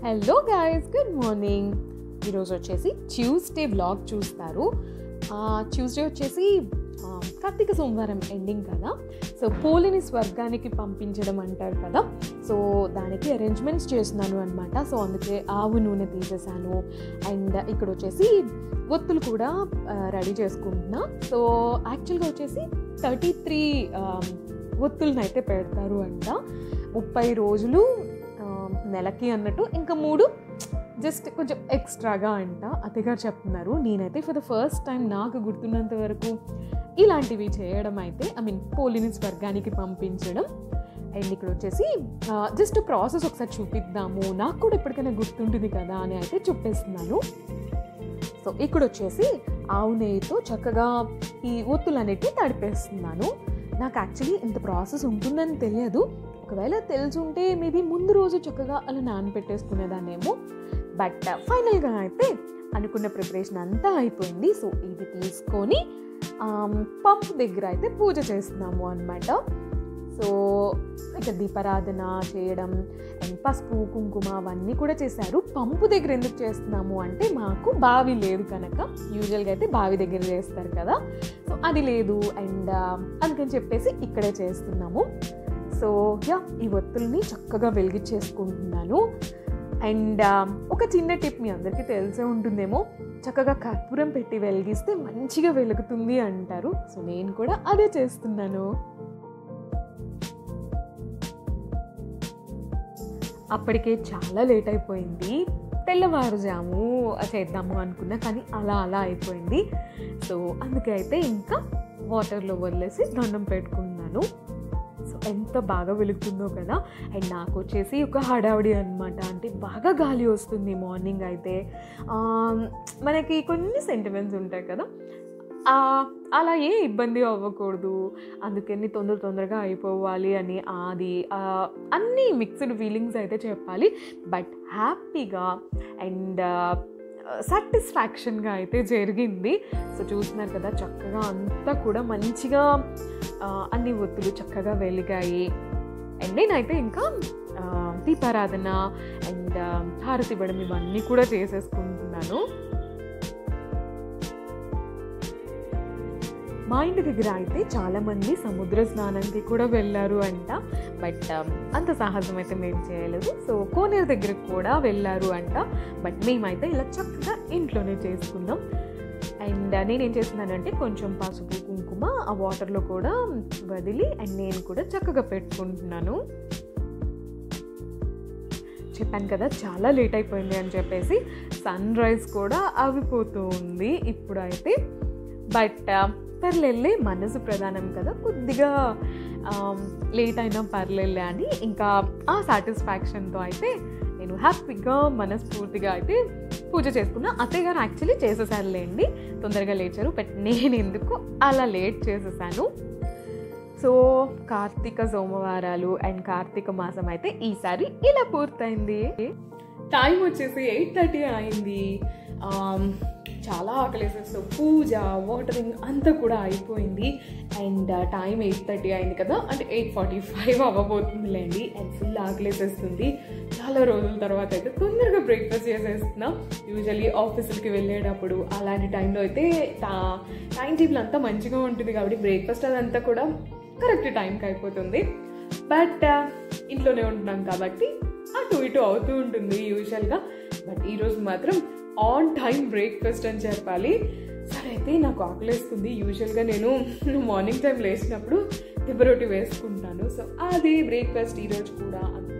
hello guys good morning ఈరోజు వచ్చేసి Tuesday vlog చూస్తారు ట్యూస్డే వచ్చేసి ఆ, కార్తీక సోమవారం ఎండింగ్ కదా సో పోలిని స్వర్గానికి పంపించడం అంటారు కదా సో దానికి అరేంజ్మెంట్స్ చేస్తున్నాను అనమాట సో అందుకే ఆవు నూనె తీసేసాను అండ్ ఇక్కడ వచ్చేసి ఒత్తులు కూడా రెడీ చేసుకుంటున్నా సో యాక్చువల్గా వచ్చేసి థర్టీ త్రీ ఒత్తులను అయితే పెడతారు అంట ముప్పై రోజులు ఆ, నెలకి అన్నట్టు ఇంకా మూడు జస్ట్ కొంచెం ఎక్స్ట్రాగా అంట అత్తగారు చెప్తున్నారు నేనైతే ఫర్ ద ఫస్ట్ టైం నాకు గుర్తున్నంత వరకు ఇలాంటివి చేయడం అయితే ఐ మీన్ పోలిని స్వర్గానికి పంపించడం అండ్ ఇక్కడ వచ్చేసి జస్ట్ ప్రాసెస్ ఒకసారి చూపిద్దాము నాకు కూడా ఎప్పటికైనా గుర్తుంటుంది కదా అని అయితే చూపిస్తున్నాను సో ఇక్కడ వచ్చేసి ఆవు నెయ్యితో చక్కగా ఈ ఒత్తులు అనేటివి తడిపేస్తున్నాను నాకు యాక్చువల్లీ ఇంత ప్రాసెస్ ఉంటుందని తెలియదు ఒకవేళ తెలుసుంటే మేబీ ముందు రోజు చక్కగా అలా నానబెట్టేసుకునేదాన్నేమో బట్ ఫైనల్గా అయితే అనుకున్న ప్రిపరేషన్ అంతా అయిపోయింది సో ఇది తీసుకొని పంప్ దగ్గర అయితే పూజ చేస్తున్నాము అనమాట సో ఇక దీపారాధన చేయడం అండ్ పసుపు కుంకుమ అవన్నీ కూడా చేశారు పంపు దగ్గర ఎందుకు చేస్తున్నాము అంటే మాకు బావి లేదు కనుక యూజువల్గా అయితే బావి దగ్గర చేస్తారు కదా సో అది లేదు అండ్ అందుకని చెప్పేసి ఇక్కడే చేస్తున్నాము సో యా ఈ ఒత్తుల్ని చక్కగా వెలిగించేసుకుంటున్నాను అండ్ ఒక చిన్న టిప్ మీ అందరికీ తెలిసే ఉంటుందేమో చక్కగా కర్పూరం పెట్టి వెలిగిస్తే మంచిగా వెలుగుతుంది అంటారు సో నేను కూడా అదే చేస్తున్నాను అప్పటికే చాలా లేట్ అయిపోయింది తెల్లవారుజాము చేద్దాము అనుకున్నా కానీ అలా అలా అయిపోయింది సో అందుకే అయితే ఇంకా వాటర్లో వదిలేసి దండం పెట్టుకున్నాను సో ఎంత బాగా వెలుగుతుందో కదా అండ్ నాకు వచ్చేసి ఒక హడావిడి అనమాట అంటే బాగా గాలి వస్తుంది మార్నింగ్ అయితే ఆ, మనకి కొన్ని సెంటిమెంట్స్ ఉంటాయి కదా ఆ, అలా ఏ ఇబ్బంది అవ్వకూడదు అందుకని తొందర తొందరగా అయిపోవాలి అని అది ఆ, అన్ని మిక్స్డ్ ఫీలింగ్స్ అయితే చెప్పాలి బట్ హ్యాపీగా అండ్ సాటిస్ఫాక్షన్గా అయితే జరిగింది సో చూస్తున్నారు కదా చక్కగా అంతా కూడా మంచిగా ఆ, అన్ని ఒత్తులు చక్కగా వెలిగాయి అండ్ నేనైతే ఇంకా ఆ, దీపారాధన అండ్ హారతి ఇవ్వడం ఇవన్నీ కూడా చేసేసుకుంటున్నాను మా ఇంటి దగ్గర అయితే చాలామంది సముద్ర స్నానానికి కూడా వెళ్ళారు అంట బట్ అంత సాహసం అయితే మేము చేయలేదు సో కోనేరు దగ్గరకు కూడా వెళ్ళారు అంట బట్ మేమైతే ఇలా చక్కగా ఇంట్లోనే చేసుకున్నాం అండ్ నేనేం చేస్తున్నానంటే కొంచెం పసుపు కుంకుమ ఆ వాటర్లో కూడా వదిలి అండ్ నేను కూడా చక్కగా పెట్టుకుంటున్నాను చెప్పాను కదా చాలా లేట్ అయిపోయింది అని చెప్పేసి సన్ రైజ్ కూడా ఆగిపోతూ ఉంది ఇప్పుడు అయితే బట్ పర్లేదులే మనసు ప్రధానం కదా కొద్దిగా లేట్ అయినా పర్లేదులే అని ఇంకా ఆ సాటిస్ఫాక్షన్తో అయితే నేను హ్యాపీగా మనస్ఫూర్తిగా అయితే పూజ చేసుకున్నా అత్తయ్య గారు యాక్చువల్లీ చేసేసారులేండి తొందరగా లేచారు బట్ నేను ఎందుకు అలా లేట్ చేసేసాను సో కార్తీక సోమవారాలు అండ్ కార్తీక మాసం అయితే ఈసారి ఇలా పూర్తయింది టైం వచ్చేసి ఎయిట్ థర్టీ అయింది ఆమ్, చాలా ఆకలేసేస్తూ పూజ వాటరింగ్ అంతా కూడా అయిపోయింది అండ్ టైం ఎయిట్ థర్టీ అయింది కదా అంటే ఎయిట్ ఫార్టీ ఫైవ్ అవ్వబోతుందిలేండి అండ్ ఫుల్ ఆకలేసేస్తుంది చాలా రోజుల తర్వాత అయితే తొందరగా బ్రేక్ఫాస్ట్ చేసేస్తున్నాం యూజువల్లీ ఆఫీసులకి వెళ్ళేటప్పుడు అలాంటి టైంలో అయితే టైం టేబుల్ అంతా మంచిగా ఉంటుంది కాబట్టి బ్రేక్ఫాస్ట్ అదంతా కూడా కరెక్ట్ టైంకి అయిపోతుంది బట్ ఇంట్లోనే ఉంటున్నాం కాబట్టి అటు ఇటు అవుతూ ఉంటుంది యూజువల్గా బట్ ఈరోజు మాత్రం ఆన్ టైం బ్రేక్ఫాస్ట్ అని చెప్పాలి సరే అయితే నాకు ఆకలేస్తుంది యూజువల్గా నేను మార్నింగ్ టైం లేచినప్పుడు దిబ్బరొట్టి వేసుకుంటాను సో అది బ్రేక్ఫాస్ట్ ఈరోజు కూడా అంతే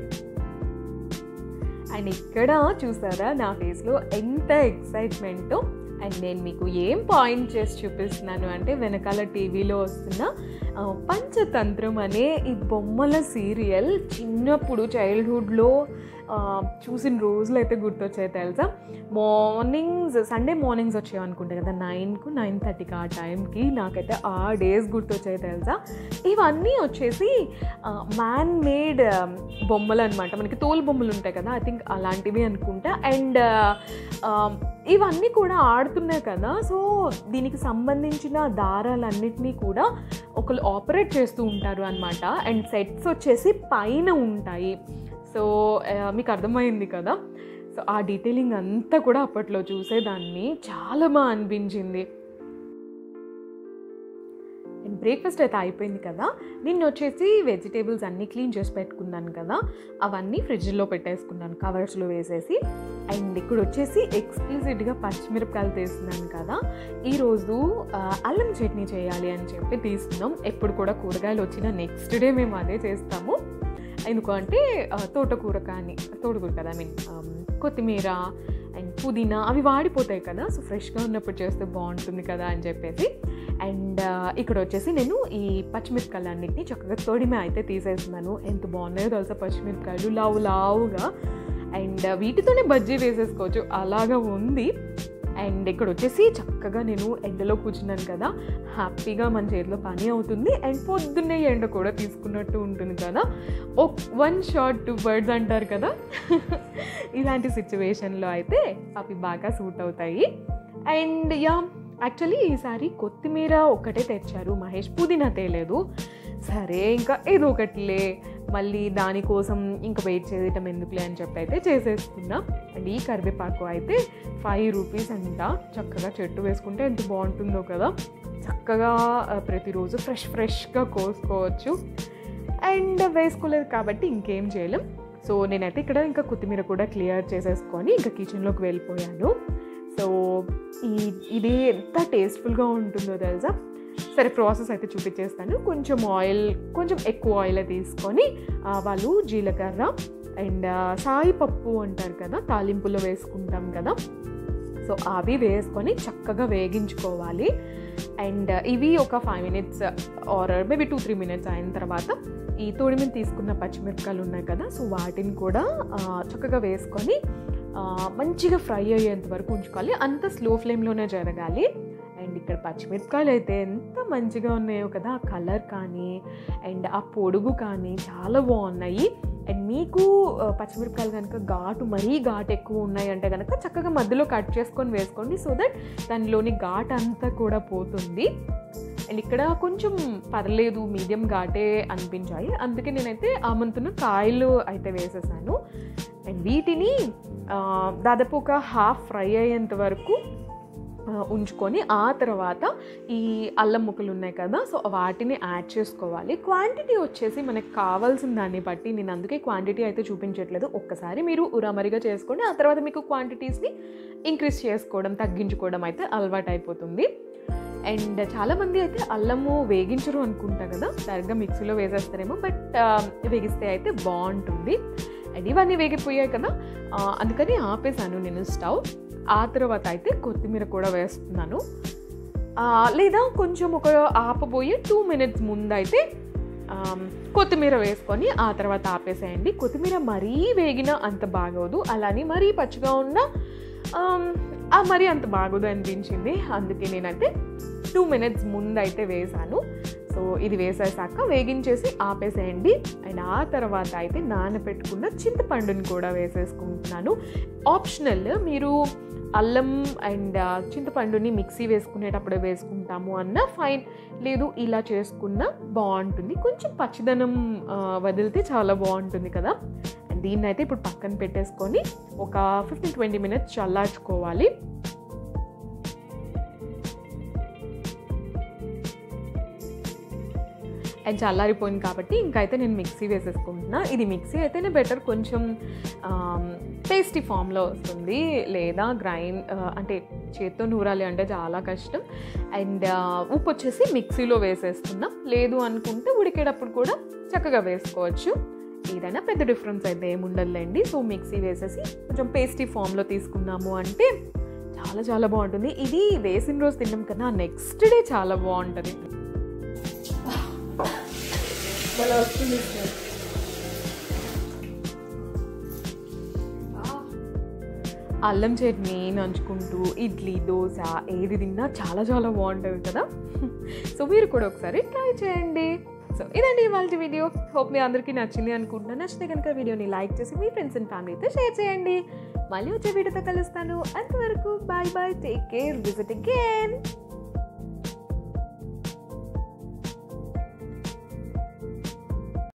అండ్ ఇక్కడ చూసారా నా ఫేస్లో ఎంత ఎక్సైట్మెంటో అండ్ నేను మీకు ఏం పాయింట్ చేసి చూపిస్తున్నాను అంటే వెనకాల టీవీలో వస్తున్న ఆ, పంచతంత్రం అనే ఈ బొమ్మల సీరియల్ చిన్నప్పుడు చైల్డ్హుడ్లో చూసిన రోజులు అయితే గుర్తొచ్చాయి తెలుసా మార్నింగ్స్ సండే మార్నింగ్స్ వచ్చాయి అనుకుంటా కదా నైన్కు నైన్ థర్టీకి ఆ టైంకి నాకైతే ఆ డేస్ గుర్తొచ్చాయి తెలుసా ఇవన్నీ వచ్చేసి మ్యాన్ మేడ్ బొమ్మలు అనమాట మనకి తోలు బొమ్మలు ఉంటాయి కదా ఐ థింక్ అలాంటివి అనుకుంటా అండ్ ఇవన్నీ కూడా ఆడుతున్నాయి కదా సో దీనికి సంబంధించిన దారాలన్నిటినీ కూడా ఒకరు ఆపరేట్ చేస్తూ ఉంటారు అనమాట అండ్ సెట్స్ వచ్చేసి పైన ఉంటాయి సో ఆ, మీకు అర్థమైంది కదా సో ఆ డీటెయిలింగ్ అంతా కూడా అప్పట్లో చూసేదాన్ని చాలా బాగా అనిపించింది అండ్ బ్రేక్ఫాస్ట్ అయితే అయిపోయింది కదా నిన్న వచ్చేసి వెజిటేబుల్స్ అన్నీ క్లీన్ చేసి పెట్టుకున్నాను కదా అవన్నీ ఫ్రిడ్జ్లో పెట్టేసుకున్నాను కవర్స్లో వేసేసి అండ్ ఇక్కడ వచ్చేసి ఎక్స్క్లూజివ్గా పచ్చిమిరపకాయలు తీస్తున్నాను కదా ఈరోజు ఆ, అల్లం చట్నీ చేయాలి అని చెప్పి తీసుకున్నాం ఎప్పుడు కూడా కూరగాయలు వచ్చిన నెక్స్ట్ డే మేము అదే చేస్తాము ఎందుకంటే ఆ, తోటకూర కానీ తోటకూర కదా ఐ మీన్ కొత్తిమీర అండ్ పుదీనా అవి వాడిపోతాయి కదా సో ఫ్రెష్గా ఉన్నప్పుడు చేస్తే బాగుంటుంది కదా అని చెప్పేసి అండ్ ఇక్కడ వచ్చేసి నేను ఈ పచ్చిమిరపకాయలు అన్నింటినీ చక్కగా తొడిమే అయితే తీసేస్తున్నాను ఎంత బాగున్నాయో తెలుసా పచ్చిమిరపకాయలు లావు లావుగా అండ్ వీటితోనే బజ్జీ వేసేసుకోవచ్చు అలాగా ఉంది అండ్ ఇక్కడ వచ్చేసి చక్కగా నేను ఎండలో కూర్చున్నాను కదా హ్యాపీగా మన చేతిలో పని అవుతుంది అండ్ పొద్దున్నే ఎండ కూడా తీసుకున్నట్టు ఉంటుంది కదా ఓ వన్ షాట్ టూ బర్డ్స్ అంటారు కదా ఇలాంటి సిచ్యువేషన్లో అయితే అవి బాగా సూట్ అవుతాయి అండ్ యా యాక్చువల్లీ ఈసారి కొత్తిమీర ఒక్కటే తెచ్చారు మహేష్ పుదీనా తేలేదు సరే ఇంకా ఏదో ఒకటిలే మళ్ళీ దానికోసం ఇంకా వెయిట్ చేయటం ఎందుకులే అని చెప్పి అయితే చేసేసుకున్నా అండ్ ఈ కరివేపాకు అయితే ఫైవ్ రూపీస్ అంట చక్కగా చెట్టు వేసుకుంటే ఎంత బాగుంటుందో కదా చక్కగా ఆ, ప్రతిరోజు ఫ్రెష్ ఫ్రెష్గా కోసుకోవచ్చు అండ్ వేసుకోలేదు కాబట్టి ఇంకేం చేయలేం సో నేనైతే ఇక్కడ ఇంకా కొత్తిమీర కూడా క్లియర్ చేసేసుకొని ఇంకా కిచెన్లోకి వెళ్ళిపోయాను సో ఈ ఇది ఎంత టేస్ట్ఫుల్గా ఉంటుందో తెలుసా సరే ప్రాసెస్ అయితే చూపించేస్తాను కొంచెం ఆయిల్ కొంచెం ఎక్కువ ఆయిల్ తీసుకొని ఆవాలు జీలకర్ర అండ్ సాయి పప్పు అంటారు కదా తాలింపులో వేసుకుంటాం కదా సో అవి వేసుకొని చక్కగా వేగించుకోవాలి అండ్ ఇవి ఒక five minutes or maybe two three minutes అయిన తర్వాత ఈ తోడిమిని తీసుకున్న పచ్చిమిరపకాయలు ఉన్నాయి కదా సో వాటిని కూడా ఆ, చక్కగా వేసుకొని ఆ, మంచిగా ఫ్రై అయ్యేంత వరకు ఉంచుకోవాలి అంత స్లో ఫ్లేమ్లోనే జరగాలి అండ్ ఇక్కడ పచ్చిమిరపకాయలు అయితే ఎంత మంచిగా ఉన్నాయో కదా ఆ కలర్ కానీ అండ్ ఆ పొడుగు కానీ చాలా బాగున్నాయి అండ్ మీకు ఆ, పచ్చిమిరపకాయలు కనుక ఘాటు మరీ ఘాటు ఎక్కువ ఉన్నాయి అంటే కనుక చక్కగా మధ్యలో కట్ చేసుకొని వేసుకోండి సో దట్ దానిలోని ఘాట్ అంతా కూడా పోతుంది అండ్ ఇక్కడ కొంచెం పర్లేదు మీడియం ఘాటే అనిపించాయి అందుకే నేనైతే ఆ మంతున కాయలు అయితే వేసేసాను అండ్ వీటిని ఆ, దాదాపు ఒక హాఫ్ ఫ్రై అయ్యేంత వరకు ఆ, ఉంచుకొని ఆ తర్వాత ఈ అల్లం ముక్కలు ఉన్నాయి కదా సో వాటిని యాడ్ చేసుకోవాలి క్వాంటిటీ వచ్చేసి మనకు కావాల్సిన దాన్ని బట్టి నేను అందుకే క్వాంటిటీ అయితే చూపించట్లేదు ఒక్కసారి మీరు ఉరామరిగా చేసుకోండి ఆ తర్వాత మీకు క్వాంటిటీస్ని ఇంక్రీజ్ చేసుకోవడం తగ్గించుకోవడం అయితే అలవాటు అయిపోతుంది అండ్ చాలామంది అయితే అల్లము వేగించరు అనుకుంటా కదా డైరెక్ట్గా మిక్సీలో వేసేస్తారేమో బట్ వేగిస్తే అయితే బాగుంటుంది అండ్ ఇవన్నీ వేగిపోయాయి కదా ఆ, అందుకని ఆపేసాను నేను స్టవ్ ఆ తర్వాత అయితే కొత్తిమీర కూడా వేస్తున్నాను ఆ, లేదా కొంచెం ఒక ఆపబోయి టూ మినిట్స్ ముందైతే ఆమ్, కొత్తిమీర వేసుకొని ఆ తర్వాత ఆపేసేయండి కొత్తిమీర మరీ వేగినా అంత బాగోదు అలానే మరీ పచ్చిగా ఉన్న ఆమ్, ఆ మరీ అంత బాగోదు అనిపించింది అందుకే నేనైతే టూ మినిట్స్ ముందు అయితే వేసాను సో ఇది వేసేసాక వేగించేసి ఆపేసేయండి అండ్ ఆ తర్వాత అయితే నానబెట్టుకున్న చింతపండుని కూడా వేసేసుకుంటున్నాను ఆప్షనల్ మీరు అల్లం అండ్ ఆ, చింతపండుని మిక్సీ వేసుకునేటప్పుడు వేసుకుంటాము అన్న ఫైన్ లేదు ఇలా చేసుకున్న బాగుంటుంది కొంచెం పచ్చిదనం ఆ, వదిలితే చాలా బాగుంటుంది కదా అండ్ దీన్ని అయితే ఇప్పుడు పక్కన పెట్టేసుకొని ఒక ఫిఫ్టీన్ ట్వంటీ మినిట్స్ చల్లార్చుకోవాలి అండ్ చల్లారిపోయింది కాబట్టి ఇంకైతే నేను మిక్సీ వేసేసుకుంటున్నా ఇది మిక్సీ అయితేనే బెటర్ కొంచెం పేస్టీ ఫామ్లో వస్తుంది లేదా గ్రైండ్ అంటే చేత్తో నూరాలి అంటే చాలా కష్టం అండ్ ఉప్పు వచ్చేసి మిక్సీలో వేసేస్తున్నాం లేదు అనుకుంటే ఉడికేటప్పుడు కూడా చక్కగా వేసుకోవచ్చు ఏదైనా పెద్ద డిఫరెన్స్ అయితే ఏముండదులేండి సో మిక్సీ వేసేసి కొంచెం పేస్టీ ఫామ్లో తీసుకున్నాము అంటే చాలా చాలా బాగుంటుంది ఇది వేసిన రోజు తిన్నాం కన్నా నెక్స్ట్ డే చాలా బాగుంటుంది మళ్ళీ వస్తుంది సార్ అల్లం చట్నీ నంచుకుంటూ ఇడ్లీ దోశ ఏది తిన్నా చాలా చాలా బాగుంటుంది కదా సో మీరు కూడా ఒకసారి ట్రై చేయండి సో ఇదండి ఇవాళ వీడియో హోప్ మీ అందరికీ నచ్చింది అనుకుంటున్నాను నచ్చితే కనుక వీడియోని లైక్ చేసి మీ ఫ్రెండ్స్ అండ్ ఫ్యామిలీతో షేర్ చేయండి మళ్ళీ వచ్చే వీడియోతో కలుస్తాను అంతవరకు bye bye take care visit again